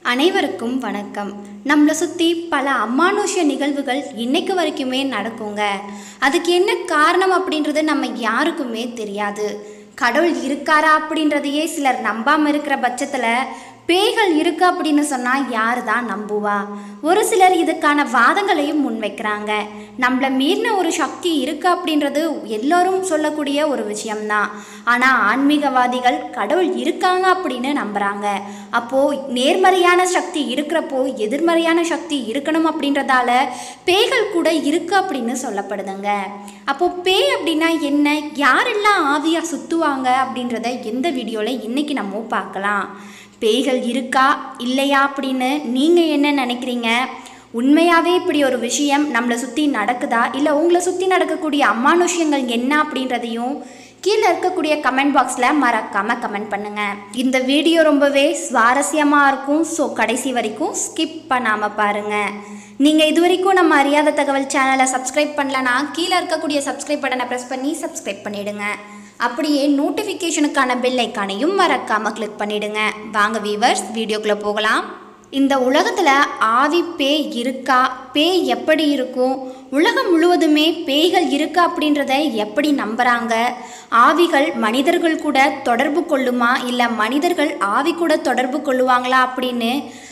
அனைவருக்கும் வணக்கம் நம்மளை சுற்றி பல அமானுஷ்ய நிகழ்வுகள் இன்னைக்கு வரைக்குமே நடக்குங்க அதுக்கு என்ன காரணம் அப்படின்றது நம்ம யாருக்குமே தெரியாது கடவுள் இருக்காரா அப்படின்றதையே சிலர் நம்பாமல் இருக்கிற பட்சத்தில் பேய்கள் இருக்கு அப்படின்னு சொன்னால் யார் தான் நம்புவா ஒரு சிலர் இதுக்கான வாதங்களையும் முன்வைக்கிறாங்க நம்மளை மீறின ஒரு சக்தி இருக்கு அப்படின்றது எல்லோரும் சொல்லக்கூடிய ஒரு விஷயம்தான் ஆனால் ஆன்மீகவாதிகள் கடவுள் இருக்காங்க அப்படின்னு நம்புகிறாங்க அப்போது நேர்மறையான சக்தி இருக்கிறப்போ எதிர்மறையான சக்தி இருக்கணும் அப்படின்றதால பேய்கள் கூட இருக்கு அப்படின்னு சொல்லப்படுதுங்க அப்போது பேய் அப்படின்னா என்ன யாரெல்லாம் ஆவியாக சுற்றுவாங்க அப்படின்றத எந்த வீடியோவில் இன்னைக்கு நம்ம பார்க்கலாம் பேய்கள் இருக்கா இல்லையா அப்படின்னு நீங்கள் என்ன நினைக்கிறீங்க உண்மையாகவே இப்படி ஒரு விஷயம் நம்மளை சுற்றி நடக்குதா இல்லை உங்களை சுற்றி நடக்கக்கூடிய அமானுஷ்யங்கள் என்ன அப்படின்றதையும் கீழே இருக்கக்கூடிய கமெண்ட் பாக்ஸில் மறக்காமல் கமெண்ட் பண்ணுங்கள் இந்த வீடியோ ரொம்பவே சுவாரஸ்யமாக இருக்கும் ஸோ கடைசி வரைக்கும் ஸ்கிப் பண்ணாமல் பாருங்கள் நீங்கள் இது வரைக்கும் நம்ம அறியாத தகவல் சேனலை சப்ஸ்கிரைப் பண்ணலனா கீழே இருக்கக்கூடிய சப்ஸ்கிரைப் பட்டனை ப்ரெஸ் பண்ணி சப்ஸ்கிரைப் பண்ணிடுங்க அப்படியே நோட்டிஃபிகேஷனுக்கான பெல் ஐக்கானையும் மறக்காமல் கிளிக் பண்ணிடுங்க வாங்க வீவர்ஸ் வீடியோக்குள்ளே போகலாம் இந்த உலகத்தில் ஆவி பேய் இருக்கா பேய் எப்படி இருக்கும் உலகம் முழுவதுமே பேய்கள் இருக்கா அப்படின்றத எப்படி நம்புகிறாங்க ஆவிகள் மனிதர்கள் கூட தொடர்பு கொள்ளுமா இல்லை மனிதர்கள் ஆவி கூட தொடர்பு கொள்ளுவாங்களா அப்படின்னு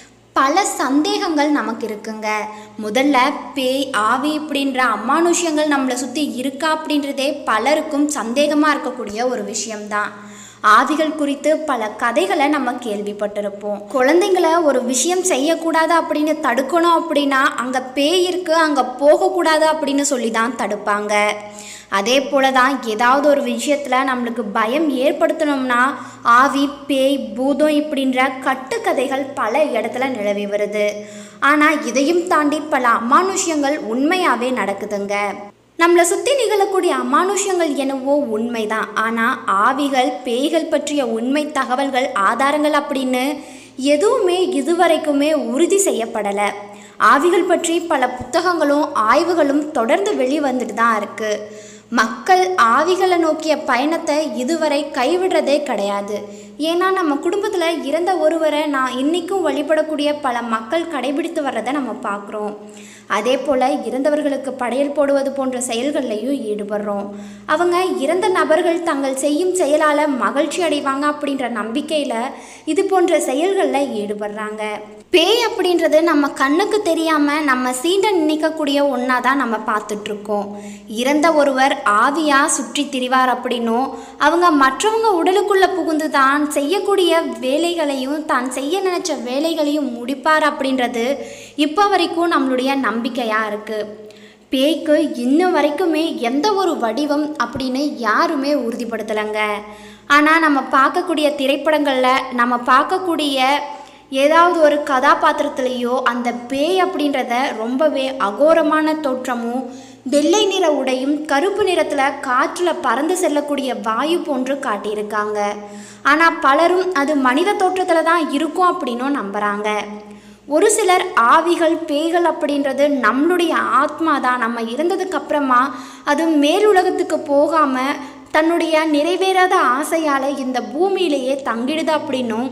பல சந்தேகங்கள் நமக்கு இருக்குங்க முதல்ல பேய் ஆவி அப்படின்ற அமானுஷ்யங்கள் நம்மளை சுற்றி இருக்கா அப்படின்றதே பலருக்கும் சந்தேகமாக இருக்கக்கூடிய ஒரு விஷயம்தான் ஆவிகள் குறித்து பல கதைகளை நம்ம கேள்விப்பட்டிருப்போம் குழந்தைங்களை ஒரு விஷயம் செய்யக்கூடாது அப்படின்னு தடுக்கணும் அப்படின்னா அங்கே பேய் இருக்கு அங்கே போகக்கூடாது அப்படின்னு சொல்லி தான் தடுப்பாங்க அதே போல தான் ஏதாவது ஒரு விஷயத்தில் நம்மளுக்கு பயம் ஏற்படுத்தணும்னா ஆவி பேய் பூதம் இப்படின்ற கட்டுக்கதைகள் பல இடத்துல நிலவி வருது ஆனால் இதையும் தாண்டி பல அமானுஷ்யங்கள் உண்மையாகவே நடக்குதுங்க நம்மளை சுற்றி நிகழக்கூடிய அமானுஷ்யங்கள் என்னவோ உண்மைதான் ஆனால் ஆவிகள் பேய்கள் பற்றிய உண்மை தகவல்கள் ஆதாரங்கள் அப்படின்னு எதுவுமே இதுவரைக்குமே உறுதி செய்யப்படலை ஆவிகள் பற்றி பல புத்தகங்களும் ஆய்வுகளும் தொடர்ந்து வெளிவந்துட்டு தான் இருக்குது மக்கள் ஆவிகளை நோக்கிய பயணத்தை இதுவரை கைவிடுறதே கிடையாது ஏன்னா நம்ம குடும்பத்தில் இறந்த ஒருவரை நான் இன்றைக்கும் வழிபடக்கூடிய பல மக்கள் கடைபிடித்து வர்றதை நம்ம பார்க்குறோம் அதே போல் இறந்தவர்களுக்கு படையல் போடுவது போன்ற செயல்கள்லையும் ஈடுபடுறோம் அவங்க இறந்த நபர்கள் தங்கள் செய்யும் செயலால் மகிழ்ச்சி அடைவாங்க அப்படின்ற நம்பிக்கையில் இது போன்ற செயல்களில் ஈடுபடுறாங்க பேய் அப்படின்றது நம்ம கண்ணுக்கு தெரியாமல் நம்ம சீண்ட நினைக்கக்கூடிய ஒன்றா தான் நம்ம பார்த்துட்ருக்கோம் இறந்த ஒருவர் ஆவியாக சுற்றி திரிவார் அப்படின்னும் அவங்க மற்றவங்க உடலுக்குள்ளே புகுந்து தான் செய்யக்கூடிய வேலைகளையும் தான் செய்ய நினச்ச வேலைகளையும் முடிப்பார் அப்படின்றது இப்போ வரைக்கும் நம்மளுடைய நம்பிக்கையாக இருக்குது பேய்க்கு இன்னும் வரைக்குமே எந்த ஒரு வடிவம் அப்படின்னு யாருமே உறுதிப்படுத்தலைங்க ஆனால் நம்ம பார்க்கக்கூடிய திரைப்படங்களில் நம்ம பார்க்கக்கூடிய ஏதாவது ஒரு கதாபாத்திரத்துலேயோ அந்த பேய் அப்படின்றத ரொம்பவே அகோரமான தோற்றமும் வெள்ளை நிற உடையும் கருப்பு நிறத்தில் காற்றில் பறந்து செல்லக்கூடிய வாயு போன்று காட்டியிருக்காங்க ஆனால் பலரும் அது மனித தோற்றத்தில் தான் இருக்கும் அப்படின்னும் நம்புகிறாங்க ஒரு சிலர் ஆவிகள் பேய்கள் அப்படின்றது நம்மளுடைய ஆத்மா தான் நம்ம இருந்ததுக்கு அப்புறமா அது மேலுலகத்துக்கு போகாமல் தன்னுடைய நிறைவேறாத ஆசையால் இந்த பூமியிலேயே தங்கிடுது அப்படின்னும்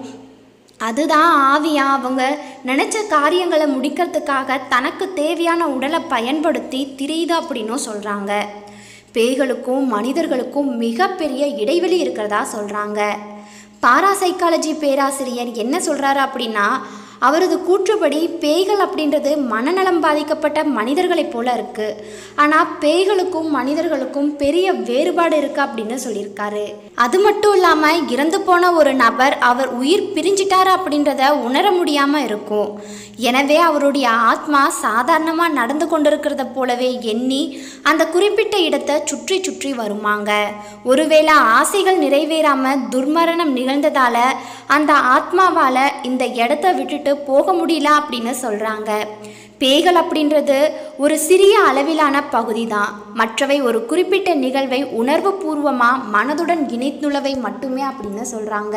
அதுதான் ஆவியா அவங்க நினச்ச காரியங்களை முடிக்கிறதுக்காக தனக்கு தேவையான உடலை பயன்படுத்தி திரியுது அப்படின்னும் சொல்கிறாங்க பேய்களுக்கும் மனிதர்களுக்கும் மிகப்பெரிய இடைவெளி இருக்கிறதா சொல்கிறாங்க பாராசைக்காலஜி பேராசிரியர் என்ன சொல்கிறாரு அப்படின்னா அவரது கூற்றுப்படி பேய்கள் அப்படின்றது மனநலம் பாதிக்கப்பட்ட மனிதர்களைப் போல இருக்குது ஆனால் பேய்களுக்கும் மனிதர்களுக்கும் பெரிய வேறுபாடு இருக்குது அப்படின்னு சொல்லியிருக்காரு அது மட்டும் இல்லாமல் இறந்து போன ஒரு நபர் அவர் உயிர் பிரிஞ்சிட்டாரு அப்படின்றத உணர முடியாமல் இருக்கும் எனவே அவருடைய ஆத்மா சாதாரணமாக நடந்து கொண்டிருக்கிறத போலவே எண்ணி அந்த குறிப்பிட்ட இடத்தை சுற்றி சுற்றி வருமாங்க ஒருவேளை ஆசைகள் நிறைவேறாமல் துர்மரணம் நிகழ்ந்ததால் அந்த ஆத்மாவால் இந்த இடத்த விட்டுட்டு போக முடியல அப்படின்னு சொல்கிறாங்க பேய்கள் அப்படின்றது ஒரு சிறிய அளவிலான பகுதி தான் மற்றவை ஒரு குறிப்பிட்ட நிகழ்வை உணர்வு பூர்வமாக மனதுடன் இணைத்துள்ளவை மட்டுமே அப்படின்னு சொல்கிறாங்க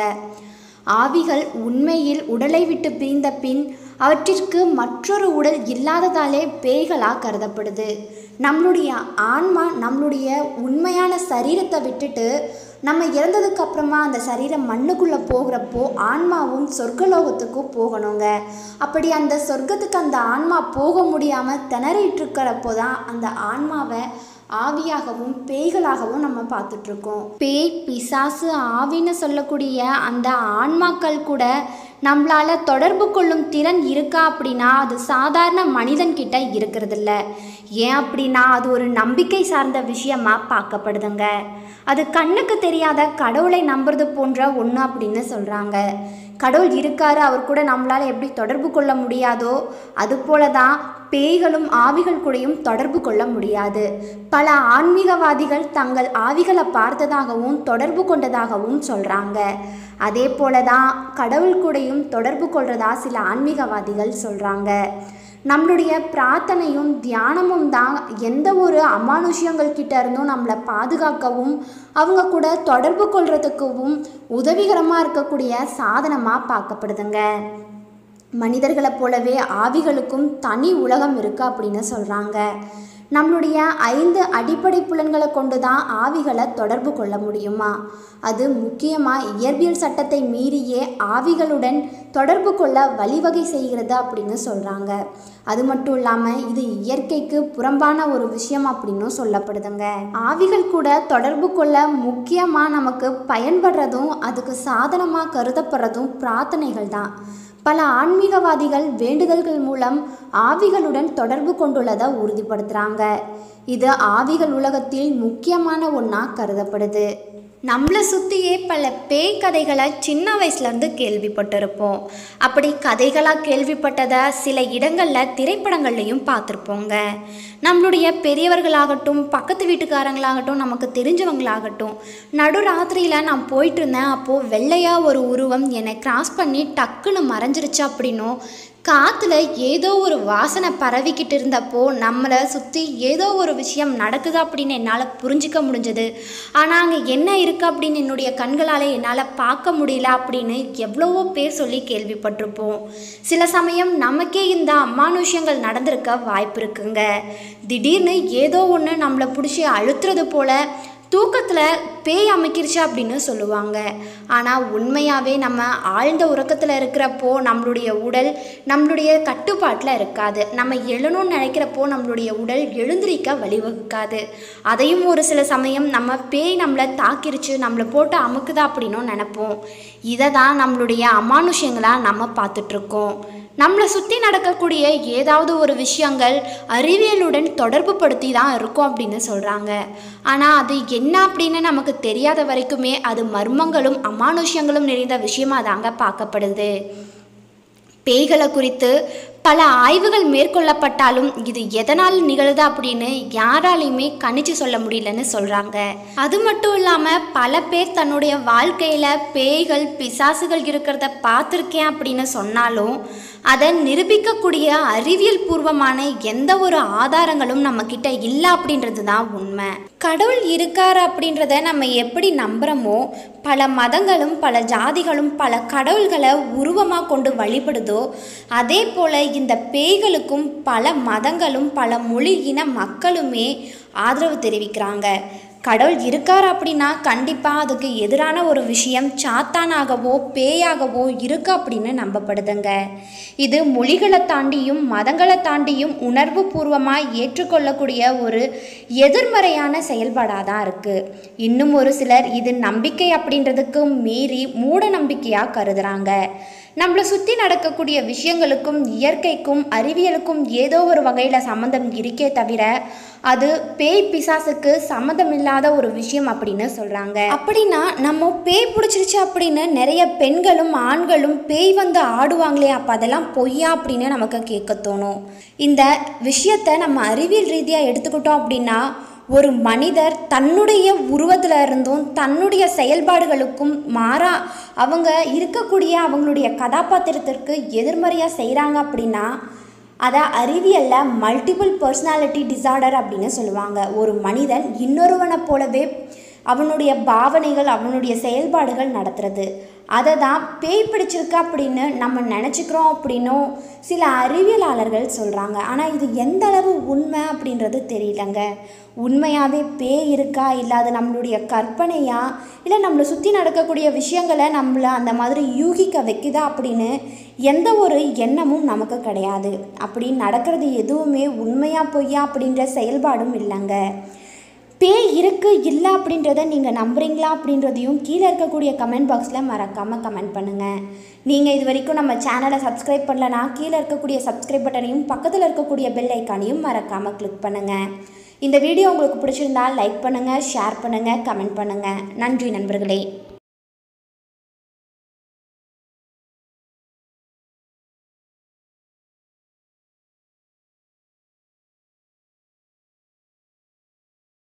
ஆவிகள் உண்மையில் உடலை விட்டு பிரிந்த பின் அவற்றிற்கு மற்றொரு உடல் இல்லாததாலே பேய்களாக கருதப்படுது நம்மளுடைய ஆன்மா நம்மளுடைய உண்மையான சரீரத்தை விட்டுட்டு நம்ம இறந்ததுக்கு அப்புறமா அந்த சரீரம் மண்ணுக்குள்ளே போகிறப்போ ஆன்மாவும் சொர்க்கலோகத்துக்கும் போகணுங்க அப்படி அந்த சொர்க்கத்துக்கு அந்த ஆன்மா போக முடியாமல் திணறிட்டு இருக்கிறப்போ தான் அந்த ஆன்மாவை ஆவியாகவும் பேய்களாகவும் நம்ம பார்த்துட்ருக்கோம் பேய் பிசாசு ஆவின்னு சொல்லக்கூடிய அந்த ஆன்மாக்கள் கூட நம்மளால தொடர்பு கொள்ளும் திறன் இருக்கா அப்படின்னா அது சாதாரண மனிதன்கிட்ட இருக்கிறதில்ல ஏன் அப்படின்னா அது ஒரு நம்பிக்கை சார்ந்த விஷயமா பார்க்கப்படுதுங்க அது கண்ணுக்கு தெரியாத கடவுளை நம்புறது போன்ற ஒன்று அப்படின்னு சொல்கிறாங்க கடவுள் இருக்காரு அவர் கூட நம்மளால் எப்படி தொடர்பு கொள்ள முடியாதோ அதுபோல தான் பேய்களும் ஆவிகள் கூடயும் தொடர்பு கொள்ள முடியாது பல ஆன்மீகவாதிகள் தங்கள் ஆவிகளை பார்த்ததாகவும் தொடர்பு கொண்டதாகவும் சொல்கிறாங்க அதே போல தான் கடவுள் கூடயும் தொடர்பு கொள்றதா சில ஆன்மீகவாதிகள் சொல்கிறாங்க நம்மளுடைய பிரார்த்தனையும் தியானமும் தான் எந்த ஒரு அமானுஷ்யங்கள் கிட்ட இருந்தும் நம்மளை பாதுகாக்கவும் அவங்க கூட தொடர்பு கொள்றதுக்கும் உதவிகரமாக இருக்கக்கூடிய சாதனமாக பார்க்கப்படுதுங்க மனிதர்களைப் போலவே ஆவிகளுக்கும் தனி உலகம் இருக்குது அப்படின்னு சொல்கிறாங்க நம்மளுடைய ஐந்து அடிப்படை புலன்களை கொண்டு தான் ஆவிகளை தொடர்பு கொள்ள முடியுமா அது முக்கியமாக இயற்பியல் சட்டத்தை மீறியே ஆவிகளுடன் தொடர்பு கொள்ள வழிவகை செய்கிறது அப்படின்னு சொல்கிறாங்க அது மட்டும் இல்லாமல் இது இயற்கைக்கு புறம்பான ஒரு விஷயம் அப்படின்னும் சொல்லப்படுதுங்க ஆவிகள் கூட தொடர்பு கொள்ள முக்கியமாக நமக்கு பயன்படுறதும் அதுக்கு சாதனமாக கருதப்படுறதும் பிரார்த்தனைகள் தான் பல ஆன்மீகவாதிகள் வேண்டுதல்கள் மூலம் ஆவிகளுடன் தொடர்பு கொண்டுள்ளதை உறுதிப்படுத்துகிறாங்க இது ஆவிகள் உலகத்தில் முக்கியமான ஒன்றா கருதப்படுது நம்மளை சுற்றியே பல பேய் கதைகளை சின்ன வயசுலேருந்து கேள்விப்பட்டிருப்போம் அப்படி கதைகளாக கேள்விப்பட்டதை சில இடங்களில் திரைப்படங்கள்லையும் பார்த்துருப்போங்க நம்மளுடைய பெரியவர்களாகட்டும் பக்கத்து வீட்டுக்காரங்களாகட்டும் நமக்கு தெரிஞ்சவங்களாகட்டும் நடுராத்திரியில் நான் போயிட்டு இருந்தேன் அப்போது வெள்ளையாக ஒரு உருவம் என்னை கிராஸ் பண்ணி டக்குன்னு மறைஞ்சிருச்சு அப்படின்னும் காற்றுல ஏதோ ஒரு வாசனை பரவிக்கிட்டு இருந்தப்போ நம்மளை சுற்றி ஏதோ ஒரு விஷயம் நடக்குது அப்படின்னு என்னால் புரிஞ்சிக்க முடிஞ்சது ஆனால் அங்கே என்ன இருக்குது அப்படின்னு என்னுடைய கண்களால் என்னால் பார்க்க முடியல அப்படின்னு எவ்வளவோ பேர் சொல்லி கேள்விப்பட்டிருப்போம் சில சமயம் நமக்கே இந்த அமானுஷ்யங்கள் நடந்திருக்க வாய்ப்பு இருக்குங்க திடீர்னு ஏதோ ஒன்று நம்மளை பிடிச்சி அழுத்துறது போல தூக்கத்தில் பேய் அமைக்கிருச்சு அப்படின்னு சொல்லுவாங்க ஆனால் உண்மையாகவே நம்ம ஆழ்ந்த உறக்கத்தில் இருக்கிறப்போ நம்மளுடைய உடல் நம்மளுடைய கட்டுப்பாட்டில் இருக்காது நம்ம எழணும்னு நினைக்கிறப்போ நம்மளுடைய உடல் எழுந்திரிக்க வழிவகுக்காது அதையும் ஒரு சில சமயம் நம்ம பேய் நம்மளை தாக்கிருச்சு நம்மளை போட்டு அமுக்குதா அப்படின்னும் நினைப்போம் இதை தான் நம்மளுடைய அமானுஷ்யங்களாக நம்ம பார்த்துட்ருக்கோம் நம்மளை சுற்றி நடக்கக்கூடிய ஏதாவது ஒரு விஷயங்கள் அறிவியலுடன் தொடர்பு படுத்தி தான் இருக்கும் அப்படின்னு சொல்கிறாங்க ஆனால் அது என்ன அப்படின்னு நமக்கு தெரியாத வரைக்குமே அது மர்மங்களும் அமானுஷ்யங்களும் நிறைந்த விஷயமா தாங்க பார்க்கப்படுது பேய்களை குறித்து பல ஆய்வுகள் மேற்கொள்ளப்பட்டாலும் இது எதனால் நிகழுது அப்படின்னு யாராலையுமே கணிச்சு சொல்ல முடியலன்னு சொல்கிறாங்க அது மட்டும் இல்லாமல் பல பேர் தன்னுடைய வாழ்க்கையில் பேய்கள் பிசாசுகள் இருக்கிறத பார்த்துருக்கேன் அப்படின்னு சொன்னாலும் அதை நிரூபிக்கக்கூடிய அறிவியல் பூர்வமான எந்த ஒரு ஆதாரங்களும் நம்மக்கிட்ட இல்லை அப்படின்றது தான் உண்மை கடவுள் இருக்கார் அப்படின்றத நம்ம எப்படி நம்புகிறோமோ பல மதங்களும் பல ஜாதிகளும் பல கடவுள்களை உருவமாக கொண்டு வழிபடுதோ அதே போல் இந்த பேய்களுக்கும் பல மதங்களும் பல மொழி இன மக்களுமே ஆதரவு தெரிவிக்கிறாங்க கடவுள் இருக்கார் அப்படின்னா கண்டிப்பாக அதுக்கு எதிரான ஒரு விஷயம் சாத்தானாகவோ பேயாகவோ இருக்கு அப்படின்னு நம்பப்படுதுங்க இது மொழிகளை தாண்டியும் மதங்களை தாண்டியும் உணர்வு பூர்வமாக ஏற்றுக்கொள்ளக்கூடிய ஒரு எதிர்மறையான செயல்பாடாக தான் இருக்குது இன்னும் ஒரு சிலர் இது நம்பிக்கை அப்படின்றதுக்கு மீறி மூட நம்பிக்கையாக கருதுகிறாங்க நம்மளை சுற்றி நடக்கக்கூடிய விஷயங்களுக்கும் இயற்கைக்கும் அறிவியலுக்கும் ஏதோ ஒரு வகையில் சம்மந்தம் இருக்கே தவிர அது பேய் பிசாசுக்கு சம்மந்தம் இல்லாத ஒரு விஷயம் அப்படின்னு சொல்கிறாங்க அப்படின்னா நம்ம பேய் பிடிச்சிருச்சு அப்படின்னு நிறைய பெண்களும் ஆண்களும் பேய் வந்து ஆடுவாங்களே அப்போ அதெல்லாம் பொய்யா அப்படின்னு நமக்கு கேட்க தோணும் இந்த விஷயத்தை நம்ம அறிவியல் ரீதியாக எடுத்துக்கிட்டோம் அப்படின்னா ஒரு மனிதர் தன்னுடைய உருவத்தில் இருந்தும் தன்னுடைய செயல்பாடுகளுக்கும் மாறா அவங்க இருக்கக்கூடிய அவங்களுடைய கதாபாத்திரத்திற்கு எதிர்மறையாக செய்கிறாங்க அப்படின்னா அதை அறிவியலில் மல்டிபிள் பர்சனாலிட்டி டிசார்டர் அப்படின்னு சொல்லுவாங்க ஒரு மனிதன் இன்னொருவனை போலவே அவனுடைய பாவனைகள் அவனுடைய செயல்பாடுகள் நடத்துறது அதை தான் பேய் பிடிச்சிருக்கு அப்படின்னு நம்ம நினச்சிக்கிறோம் அப்படின்னும் சில அறிவியலாளர்கள் சொல்கிறாங்க ஆனால் இது எந்த அளவு உண்மை அப்படின்றது தெரியலங்க உண்மையாகவே பேய் இருக்கா இல்லை அது நம்மளுடைய கற்பனையா இல்லை நம்மளை சுற்றி நடக்கக்கூடிய விஷயங்களை நம்மளை அந்த மாதிரி யூகிக்க வைக்குதா அப்படின்னு எந்த ஒரு எண்ணமும் நமக்கு கிடையாது அப்படி நடக்கிறது எதுவுமே உண்மையா பொய்யா அப்படின்ற செயல்பாடும் இல்லைங்க பேய் இருக்கு இல்லை அப்படின்றத நீங்கள் நம்புறீங்களா அப்படின்றதையும் கீழே இருக்கக்கூடிய கமெண்ட் பாக்ஸில் மறக்காமல் கமெண்ட் பண்ணுங்கள் நீங்கள் இது வரைக்கும் நம்ம சேனலை சப்ஸ்கிரைப் பண்ணலனா கீழே இருக்கக்கூடிய சப்ஸ்கிரைப் பட்டனையும் பக்கத்தில் இருக்கக்கூடிய பெல் ஐக்கானையும் மறக்காமல் கிளிக் பண்ணுங்கள் இந்த வீடியோ உங்களுக்கு பிடிச்சிருந்தா லைக் பண்ணுங்கள் ஷேர் பண்ணுங்கள் கமெண்ட் பண்ணுங்கள் நன்றி நண்பர்களே